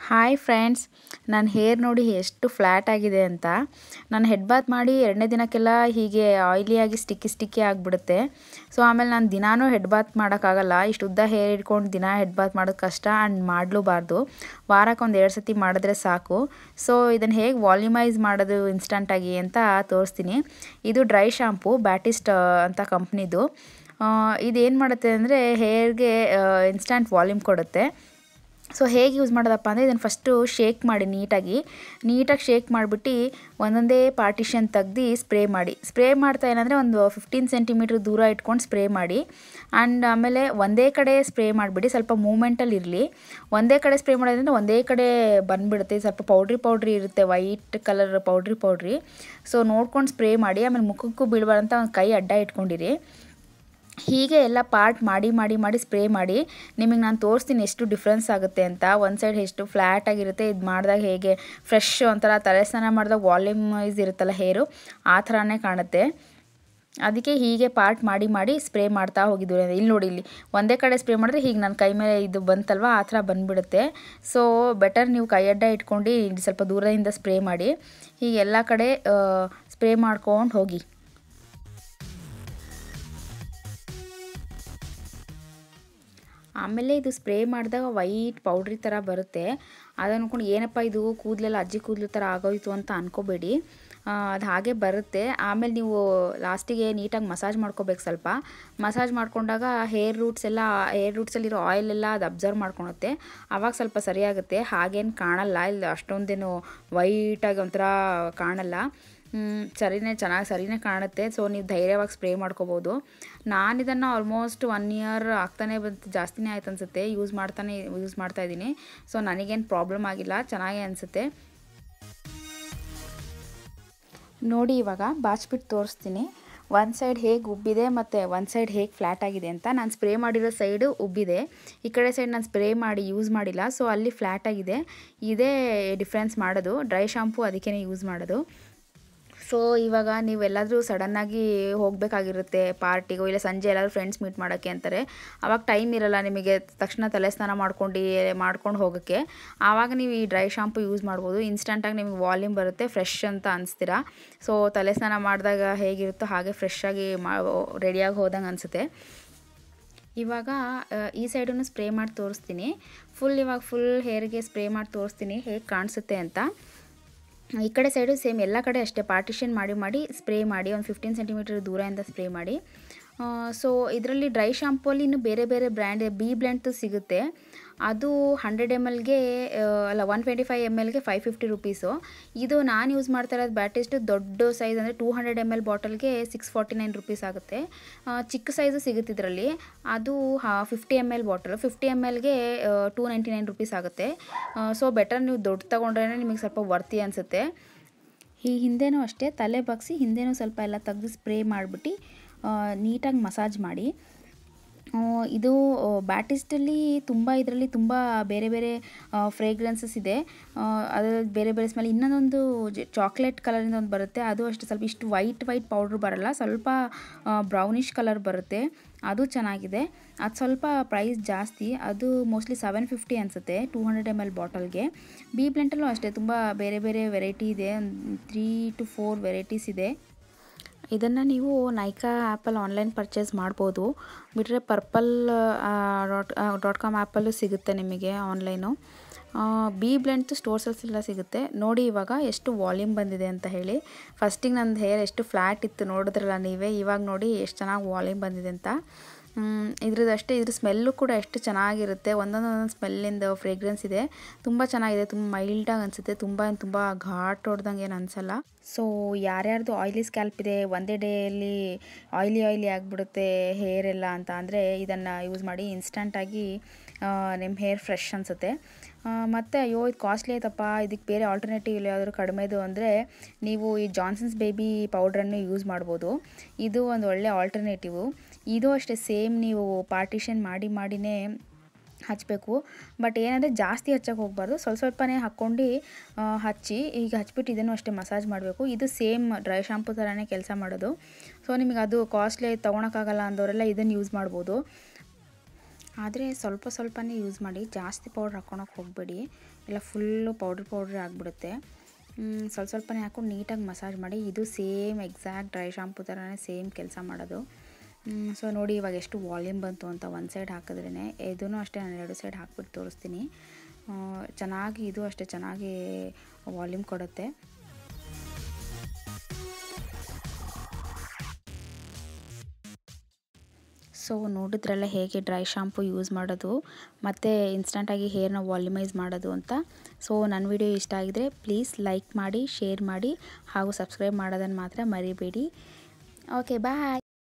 hi friends ನನ್ನ hair ನೋಡಿ ಎಷ್ಟು ಫ್ಲ್ಯಾಟ್ ಆಗಿದೆ ಅಂತ ನಾನು ಹೆಡ್ ಬಾತ್ ಮಾಡಿ ಎರಡನೇ ದಿನಕ್ಕೆಲ್ಲ ಹೀಗೆ ಆಯ್ಲಿಯಾಗಿ ಸ್ಟಿಕ್ಕಿ ಸ್ಟಿಕ್ಕಿ ಆಗಿಬಿಡುತ್ತೆ ಸೊ ಆಮೇಲೆ ನಾನು ದಿನಾನೂ ಹೆಡ್ ಬಾತ್ ಮಾಡೋಕ್ಕಾಗಲ್ಲ ಇಷ್ಟು ಉದ್ದ ಹೇರ್ ಇಟ್ಕೊಂಡು ದಿನ ಹೆಡ್ ಬಾತ್ ಮಾಡೋದು ಕಷ್ಟ ಆ್ಯಂಡ್ ಮಾಡಲೂಬಾರ್ದು ವಾರಕ್ಕೆ ಒಂದು ಎರಡು ಸತಿ ಮಾಡಿದ್ರೆ ಸಾಕು ಸೊ ಇದನ್ನು ಹೇಗೆ ವಾಲ್ಯೂಮೈಸ್ ಮಾಡೋದು ಇನ್ಸ್ಟಂಟಾಗಿ ಅಂತ ತೋರಿಸ್ತೀನಿ ಇದು ಡ್ರೈ ಶಾಂಪು ಬ್ಯಾಟಿಸ್ಟ್ ಅಂತ ಕಂಪ್ನಿದು ಇದೇನು ಮಾಡುತ್ತೆ ಅಂದರೆ ಹೇರ್ಗೆ ಇನ್ಸ್ಟಂಟ್ ವಾಲ್ಯೂಮ್ ಕೊಡುತ್ತೆ ಸೊ ಹೇಗೆ ಯೂಸ್ ಮಾಡೋದಪ್ಪ ಅಂದರೆ ಇದನ್ನು ಫಸ್ಟು ಶೇಕ್ ಮಾಡಿ ನೀಟಾಗಿ ನೀಟಾಗಿ ಶೇಕ್ ಮಾಡಿಬಿಟ್ಟು ಒಂದೊಂದೇ ಪಾರ್ಟಿಷನ್ ತೆಗ್ದು ಸ್ಪ್ರೇ ಮಾಡಿ ಸ್ಪ್ರೇ ಮಾಡ್ತಾ ಏನಂದರೆ ಒಂದು ಫಿಫ್ಟೀನ್ ಸೆಂಟಿಮೀಟ್ರ್ ದೂರ ಇಟ್ಕೊಂಡು ಸ್ಪ್ರೇ ಮಾಡಿ ಆ್ಯಂಡ್ ಆಮೇಲೆ ಒಂದೇ ಕಡೆ ಸ್ಪ್ರೇ ಮಾಡಿಬಿಡಿ ಸ್ವಲ್ಪ ಮೂಮೆಂಟಲ್ಲಿ ಇರಲಿ ಒಂದೇ ಕಡೆ ಸ್ಪ್ರೇ ಮಾಡೋದ್ರಿಂದ ಒಂದೇ ಕಡೆ ಬಂದುಬಿಡುತ್ತೆ ಸ್ವಲ್ಪ ಪೌಡ್ರಿ ಪೌಡ್ರಿ ಇರುತ್ತೆ white colour powdery powdery so ನೋಡ್ಕೊಂಡು ಸ್ಪ್ರೇ ಮಾಡಿ ಆಮೇಲೆ ಮುಖಕ್ಕೂ ಬೀಳಬಾರ್ದಂತ ಒಂದು ಕೈ ಅಡ್ಡ ಇಟ್ಕೊಂಡಿರಿ ಹೀಗೆ ಎಲ್ಲ ಪಾರ್ಟ್ ಮಾಡಿ ಮಾಡಿ ಮಾಡಿ ಸ್ಪ್ರೇ ಮಾಡಿ ನಿಮಗೆ ನಾನು ತೋರಿಸ್ತೀನಿ ಎಷ್ಟು ಡಿಫ್ರೆನ್ಸ್ ಆಗುತ್ತೆ ಅಂತ ಒಂದು ಸೈಡ್ ಎಷ್ಟು ಫ್ಲ್ಯಾಟ್ ಆಗಿರುತ್ತೆ ಇದು ಮಾಡಿದಾಗ ಹೇಗೆ ಫ್ರೆಶ್ ಒಂಥರ ತಲೆ ಸ್ನಾನ ಮಾಡಿದಾಗ ವಾಲ್ಯೂಮೈಸ್ ಇರುತ್ತಲ್ಲ ಹೇರು ಆ ಥರನೇ ಕಾಣುತ್ತೆ ಅದಕ್ಕೆ ಹೀಗೆ ಪಾರ್ಟ್ ಮಾಡಿ ಮಾಡಿ ಸ್ಪ್ರೇ ಮಾಡ್ತಾ ಹೋಗಿದ್ದು ಇಲ್ಲಿ ನೋಡಿ ಇಲ್ಲಿ ಒಂದೇ ಕಡೆ ಸ್ಪ್ರೇ ಮಾಡಿದ್ರೆ ಹೀಗೆ ನನ್ನ ಕೈ ಮೇಲೆ ಇದು ಬಂತಲ್ವ ಆ ಥರ ಬಂದುಬಿಡುತ್ತೆ ಸೊ ಬೆಟರ್ ನೀವು ಕೈ ಅಡ್ಡ ಇಟ್ಕೊಂಡು ಸ್ವಲ್ಪ ದೂರದಿಂದ ಸ್ಪ್ರೇ ಮಾಡಿ ಹೀಗೆ ಎಲ್ಲ ಕಡೆ ಸ್ಪ್ರೇ ಮಾಡ್ಕೊಂಡು ಹೋಗಿ ಆಮೇಲೆ ಇದು ಸ್ಪ್ರೇ ಮಾಡಿದಾಗ ವೈಟ್ ಪೌಡ್ರಿ ಥರ ಬರುತ್ತೆ ಅದು ಅಂದ್ಕೊಂಡು ಏನಪ್ಪ ಇದು ಕೂದಲೆಲ್ಲ ಅಜ್ಜಿ ಕೂದಲು ಥರ ಆಗೋಯ್ತು ಅಂತ ಅಂದ್ಕೋಬೇಡಿ ಅದು ಹಾಗೆ ಬರುತ್ತೆ ಆಮೇಲೆ ನೀವು ಲಾಸ್ಟಿಗೆ ನೀಟಾಗಿ ಮಸಾಜ್ ಮಾಡ್ಕೋಬೇಕು ಸ್ವಲ್ಪ ಮಸಾಜ್ ಮಾಡ್ಕೊಂಡಾಗ ಹೇರ್ ರೂಟ್ಸ್ ಎಲ್ಲ ಹೇರ್ ರೂಟ್ಸಲ್ಲಿರೋ ಆಯಿಲ್ ಎಲ್ಲ ಅದು ಅಬ್ಸರ್ವ್ ಮಾಡ್ಕೊಳುತ್ತೆ ಆವಾಗ ಸ್ವಲ್ಪ ಸರಿಯಾಗುತ್ತೆ ಹಾಗೇನು ಕಾಣಲ್ಲ ಇಲ್ಲಿ ಅಷ್ಟೊಂದೇನು ವೈಟಾಗಿ ಒಂಥರ ಕಾಣಲ್ಲ ಸರಿನೇ ಚೆನ್ನಾಗಿ ಸರಿನೇ ಕಾಣುತ್ತೆ ಸೊ ನೀವು ಧೈರ್ಯವಾಗಿ ಸ್ಪ್ರೇ ಮಾಡ್ಕೋಬೋದು ನಾನು ಇದನ್ನು ಆಲ್ಮೋಸ್ಟ್ ಒನ್ ಇಯರ್ ಆಗ್ತಾನೆ ಬಂತು ಜಾಸ್ತಿನೇ ಆಯ್ತು ಅನಿಸುತ್ತೆ ಯೂಸ್ ಮಾಡ್ತಾನೆ ಯೂಸ್ ಮಾಡ್ತಾ ಇದ್ದೀನಿ ಸೊ ನನಗೇನು ಪ್ರಾಬ್ಲಮ್ ಆಗಿಲ್ಲ ಚೆನ್ನಾಗೇ ಅನಿಸುತ್ತೆ ನೋಡಿ ಇವಾಗ ಬಾಚ್ಬಿಟ್ಟು ತೋರಿಸ್ತೀನಿ ಒಂದು ಸೈಡ್ ಹೇಗೆ ಉಬ್ಬಿದೆ ಮತ್ತು ಒಂದು ಸೈಡ್ ಹೇಗೆ ಫ್ಲ್ಯಾಟ್ ಆಗಿದೆ ಅಂತ ನಾನು ಸ್ಪ್ರೇ ಮಾಡಿರೋ ಸೈಡು ಉಬ್ಬಿದೆ ಈ ಕಡೆ ಸೈಡ್ ನಾನು ಸ್ಪ್ರೇ ಮಾಡಿ ಯೂಸ್ ಮಾಡಿಲ್ಲ ಸೊ ಅಲ್ಲಿ ಫ್ಲ್ಯಾಟ್ ಆಗಿದೆ ಇದೇ ಡಿಫ್ರೆನ್ಸ್ ಮಾಡೋದು ಡ್ರೈ ಶಾಂಪು ಅದಕ್ಕೇ ಯೂಸ್ ಮಾಡೋದು ಸೊ ಇವಾಗ ನೀವು ಎಲ್ಲಾದರೂ ಸಡನ್ನಾಗಿ ಹೋಗಬೇಕಾಗಿರುತ್ತೆ ಪಾರ್ಟಿಗೋ ಇಲ್ಲ ಸಂಜೆ ಎಲ್ಲಾದರೂ ಫ್ರೆಂಡ್ಸ್ ಮೀಟ್ ಮಾಡೋಕ್ಕೆ ಅಂತಾರೆ ಆವಾಗ ಟೈಮ್ ಇರಲ್ಲ ನಿಮಗೆ ತಕ್ಷಣ ತಲೆ ಸ್ನಾನ ಮಾಡ್ಕೊಂಡು ಮಾಡ್ಕೊಂಡು ಹೋಗೋಕ್ಕೆ ಆವಾಗ ನೀವು ಈ ಡ್ರೈ ಶಾಂಪು ಯೂಸ್ ಮಾಡ್ಬೋದು ಇನ್ಸ್ಟಂಟಾಗಿ ನಿಮಗೆ ವಾಲ್ಯೂಮ್ ಬರುತ್ತೆ ಫ್ರೆಶ್ ಅಂತ ಅನಿಸ್ತೀರಾ ಸೊ ತಲೆ ಸ್ನಾನ ಮಾಡಿದಾಗ ಹೇಗಿರುತ್ತೋ ಹಾಗೆ ಫ್ರೆಶ್ ಆಗಿ ಮಾ ರೆಡಿಯಾಗಿ ಹೋದಂಗೆ ಅನಿಸುತ್ತೆ ಇವಾಗ ಈ ಸೈಡನ್ನು ಸ್ಪ್ರೇ ಮಾಡಿ ತೋರಿಸ್ತೀನಿ ಫುಲ್ ಇವಾಗ ಫುಲ್ ಹೇರ್ಗೆ ಸ್ಪ್ರೇ ಮಾಡಿ ತೋರಿಸ್ತೀನಿ ಹೇಗೆ ಕಾಣಿಸುತ್ತೆ ಅಂತ ಈ ಕಡೆ ಸೈಡು ಸೇಮ್ ಎಲ್ಲ ಕಡೆ ಅಷ್ಟೇ ಪಾರ್ಟಿಷನ್ ಮಾಡಿ ಮಾಡಿ ಸ್ಪ್ರೇ ಮಾಡಿ ಒಂದು ಫಿಫ್ಟೀನ್ ಸೆಂಟಿಮೀಟರ್ ದೂರದಿಂದ ಸ್ಪ್ರೇ ಮಾಡಿ ಸೊ ಇದರಲ್ಲಿ ಡ್ರೈ ಶಾಂಪೂಲ್ಲಿ ಇನ್ನೂ ಬೇರೆ ಬೇರೆ ಬ್ರ್ಯಾಂಡ್ ಬಿ ಬ್ಲ್ಯಾಂಡ್ದು ಸಿಗುತ್ತೆ ಅದು ಹಂಡ್ರೆಡ್ ಎಮ್ ಎಲ್ಗೆ ಅಲ್ಲ ಒನ್ ಟ್ವೆಂಟಿ ಫೈವ್ ಎಮ್ ಎಲ್ಗೆ ಫೈವ್ ಫಿಫ್ಟಿ ರುಪೀಸು ಇದು ನಾನು ಯೂಸ್ ಮಾಡ್ತಾ ಇರೋದು ಬ್ಯಾಟಿಸ್ಟು ದೊಡ್ಡ ಸೈಜ್ ಅಂದರೆ ಟೂ ಹಂಡ್ರೆಡ್ ಎಮ್ ಎಲ್ ಬಾಟಲ್ಗೆ ಸಿಕ್ಸ್ ಫಾರ್ಟಿ ನೈನ್ ರುಪೀಸ್ ಆಗುತ್ತೆ ಚಿಕ್ಕ ಸೈಜು ಸಿಗುತ್ತೆ ಇದರಲ್ಲಿ ಅದು fifty M L bottle fifty M ಎಲ್ಗೆ ಟೂ ನೈಂಟಿ ನೈನ್ ರುಪೀಸ್ ಆಗುತ್ತೆ ಸೊ ಬೆಟರ್ ನೀವು ದೊಡ್ಡ ತೊಗೊಂಡ್ರೆ ನಿಮಗೆ ಸ್ವಲ್ಪ ವರ್ತಿ ಅನಿಸುತ್ತೆ ಈ ಹಿಂದೆನೂ ಅಷ್ಟೇ ತಲೆ ಬಗ್ಸಿ ಹಿಂದೆನೂ ಸ್ವಲ್ಪ ಎಲ್ಲ ತೆಗೆದು ಸ್ಪ್ರೇ ಮಾಡಿಬಿಟ್ಟು ನೀಟಾಗಿ ಮಸಾಜ್ ಮಾಡಿ ಇದು ಬ್ಯಾಟಿಸ್ಟಲ್ಲಿ ತುಂಬ ಇದರಲ್ಲಿ ತುಂಬ ಬೇರೆ ಬೇರೆ ಫ್ರೇಗ್ರೆನ್ಸಸ್ ಇದೆ ಅದರಲ್ಲಿ ಬೇರೆ ಬೇರೆ ಸ್ಮೆಲ್ ಇನ್ನೊಂದೊಂದು ಚಾಕ್ಲೇಟ್ ಕಲರಿಂದ ಒಂದು ಬರುತ್ತೆ ಅದು ಅಷ್ಟೇ ಸ್ವಲ್ಪ ಇಷ್ಟು ವೈಟ್ ವೈಟ್ ಪೌಡ್ರ್ ಬರಲ್ಲ ಸ್ವಲ್ಪ ಬ್ರೌನಿಷ್ ಕಲರ್ ಬರುತ್ತೆ ಅದು ಚೆನ್ನಾಗಿದೆ ಅದು ಸ್ವಲ್ಪ ಪ್ರೈಸ್ ಜಾಸ್ತಿ ಅದು ಮೋಸ್ಟ್ಲಿ ಸೆವೆನ್ ಫಿಫ್ಟಿ ಅನಿಸುತ್ತೆ ಟೂ ಹಂಡ್ರೆಡ್ ಎಮ್ ಎಲ್ ಬಾಟಲ್ಗೆ ಬಿ ಬ್ಲೆಂಟಲ್ಲೂ ಅಷ್ಟೇ ತುಂಬ ಬೇರೆ ಬೇರೆ ವೆರೈಟಿ ಇದೆ ತ್ರೀ ಟು ಫೋರ್ ವೆರೈಟೀಸ್ ಇದೆ ಇದನ್ನು ನೀವು ನೈಕಾ ಆ್ಯಪಲ್ಲಿ ಆನ್ಲೈನ್ ಪರ್ಚೇಸ್ ಮಾಡ್ಬೋದು ಬಿಟ್ಟರೆ ಪರ್ಪಲ್ ಡಾಟ್ ಡಾಟ್ ಕಾಮ್ ಆ್ಯಪಲ್ಲೂ ಸಿಗುತ್ತೆ ನಿಮಗೆ ಆನ್ಲೈನು ಬಿ ಬ್ಲೆಂಡ್ತು ಸ್ಟೋರ್ಸಲ್ಲಿ ಎಲ್ಲ ಸಿಗುತ್ತೆ ನೋಡಿ ಇವಾಗ ಎಷ್ಟು ವಾಲ್ಯೂಮ್ ಬಂದಿದೆ ಅಂತ ಹೇಳಿ ಫಸ್ಟಿಗೆ ನಂದು ಹೇರ್ ಎಷ್ಟು ಫ್ಲ್ಯಾಟ್ ಇತ್ತು ನೋಡಿದ್ರಲ್ಲ ನೀವೇ ಇವಾಗ ನೋಡಿ ಎಷ್ಟು ಚೆನ್ನಾಗಿ ವಾಲ್ಯೂಮ್ ಬಂದಿದೆ ಅಂತ ಇದ್ರದ್ದು ಅಷ್ಟೇ ಇದ್ರ ಸ್ಮೆಲ್ಲು ಕೂಡ ಎಷ್ಟು ಚೆನ್ನಾಗಿರುತ್ತೆ ಒಂದೊಂದೊಂದೊಂದು ಸ್ಮೆಲ್ಲಿಂದ ಫ್ರೇಗ್ರೆನ್ಸ್ ಇದೆ ತುಂಬ ಚೆನ್ನಾಗಿದೆ ತುಂಬ ಮೈಲ್ಡಾಗಿ ಅನಿಸುತ್ತೆ ತುಂಬ ತುಂಬ ಘಾಟ್ ಹೊಡ್ದಂಗೆ ಏನು ಅನಿಸಲ್ಲ ಸೊ ಯಾರ್ಯಾರ್ದು ಆಯ್ಲಿ ಸ್ಕ್ಯಾಲ್ಪ್ ಇದೆ ಒಂದೇ ಡೇಯಲ್ಲಿ ಆಯ್ಲಿ ಆಯ್ಲಿ ಆಗಿಬಿಡುತ್ತೆ ಹೇರ್ ಎಲ್ಲ ಅಂತ ಅಂದರೆ ಇದನ್ನು ಯೂಸ್ ಮಾಡಿ ಇನ್ಸ್ಟಂಟಾಗಿ ನಿಮ್ಮ ಹೇರ್ ಫ್ರೆಶ್ ಅನಿಸುತ್ತೆ ಮತ್ತು ಅಯ್ಯೋ ಇದು ಕಾಸ್ಟ್ಲಿ ಆಯ್ತಪ್ಪ ಇದಕ್ಕೆ ಬೇರೆ ಆಲ್ಟರ್ನೇಟಿವ್ ಇಲ್ಲ ಯಾವ್ದಾದ್ರು ಕಡಿಮೆದು ಅಂದರೆ ನೀವು ಈ ಜಾನ್ಸನ್ಸ್ ಬೇಬಿ ಪೌಡ್ರನ್ನು ಯೂಸ್ ಮಾಡ್ಬೋದು ಇದು ಒಂದು ಒಳ್ಳೆ ಆಲ್ಟರ್ನೇಟಿವು ಇದು ಅಷ್ಟೇ ಸೇಮ್ ನೀವು ಪಾರ್ಟಿಷನ್ ಮಾಡಿ ಮಾಡಿನೇ ಹಚ್ಚಬೇಕು ಬಟ್ ಏನಂದರೆ ಜಾಸ್ತಿ ಹಚ್ಚಕ್ಕೆ ಹೋಗಬಾರ್ದು ಸ್ವಲ್ಪ ಸ್ವಲ್ಪನೇ ಹಾಕ್ಕೊಂಡು ಹಚ್ಚಿ ಈಗ ಹಚ್ಬಿಟ್ಟು ಇದನ್ನು ಅಷ್ಟೇ ಮಸಾಜ್ ಮಾಡಬೇಕು ಇದು ಸೇಮ್ ಡ್ರೈ ಶಾಂಪು ಥರನೇ ಕೆಲಸ ಮಾಡೋದು ಸೊ ನಿಮಗೆ ಅದು ಕಾಸ್ಟ್ಲಿ ತೊಗೊಳಕ್ಕಾಗಲ್ಲ ಅಂದವರೆಲ್ಲ ಇದನ್ನು ಯೂಸ್ ಮಾಡ್ಬೋದು ಆದರೆ ಸ್ವಲ್ಪ ಸ್ವಲ್ಪನೇ ಯೂಸ್ ಮಾಡಿ ಜಾಸ್ತಿ ಪೌಡ್ರ್ ಹಾಕ್ಕೊಳಕ್ಕೆ ಹೋಗಬೇಡಿ ಇಲ್ಲ ಫುಲ್ಲು ಪೌಡ್ರ್ ಪೌಡ್ರ್ ಆಗಿಬಿಡುತ್ತೆ ಸ್ವಲ್ಪ ಸ್ವಲ್ಪನೇ ಹಾಕ್ಕೊಂಡು ನೀಟಾಗಿ ಮಸಾಜ್ ಮಾಡಿ ಇದು ಸೇಮ್ ಎಕ್ಸಾಕ್ಟ್ ಡ್ರೈ ಶಾಂಪು ಥರನೇ ಸೇಮ್ ಕೆಲಸ ಮಾಡೋದು ಸೊ ನೋಡಿ ಇವಾಗ ಎಷ್ಟು ವಾಲ್ಯೂಮ್ ಬಂತು ಅಂತ ಒಂದು ಸೈಡ್ ಹಾಕಿದ್ರೇ ಇದೂ ಅಷ್ಟೇ ನಾನು ಎರಡು ಸೈಡ್ ಹಾಕ್ಬಿಟ್ಟು ತೋರಿಸ್ತೀನಿ ಚೆನ್ನಾಗಿ ಇದು ಅಷ್ಟೇ ಚೆನ್ನಾಗಿ ವಾಲ್ಯೂಮ್ ಕೊಡುತ್ತೆ ಸೊ ನೋಡಿದ್ರಲ್ಲ ಹೇಗೆ ಡ್ರೈ ಶಾಂಪು ಯೂಸ್ ಮಾಡೋದು ಮತ್ತು ಇನ್ಸ್ಟಂಟಾಗಿ ಹೇರ್ನ ವಾಲ್ಯೂಮೈಸ್ ಮಾಡೋದು ಅಂತ ಸೊ ನನ್ನ ವಿಡಿಯೋ ಇಷ್ಟ ಆಗಿದರೆ ಪ್ಲೀಸ್ ಲೈಕ್ ಮಾಡಿ ಶೇರ್ ಮಾಡಿ ಹಾಗೂ ಸಬ್ಸ್ಕ್ರೈಬ್ ಮಾಡೋದನ್ನು ಮಾತ್ರ ಮರಿಬೇಡಿ ಓಕೆ ಬಾಯ್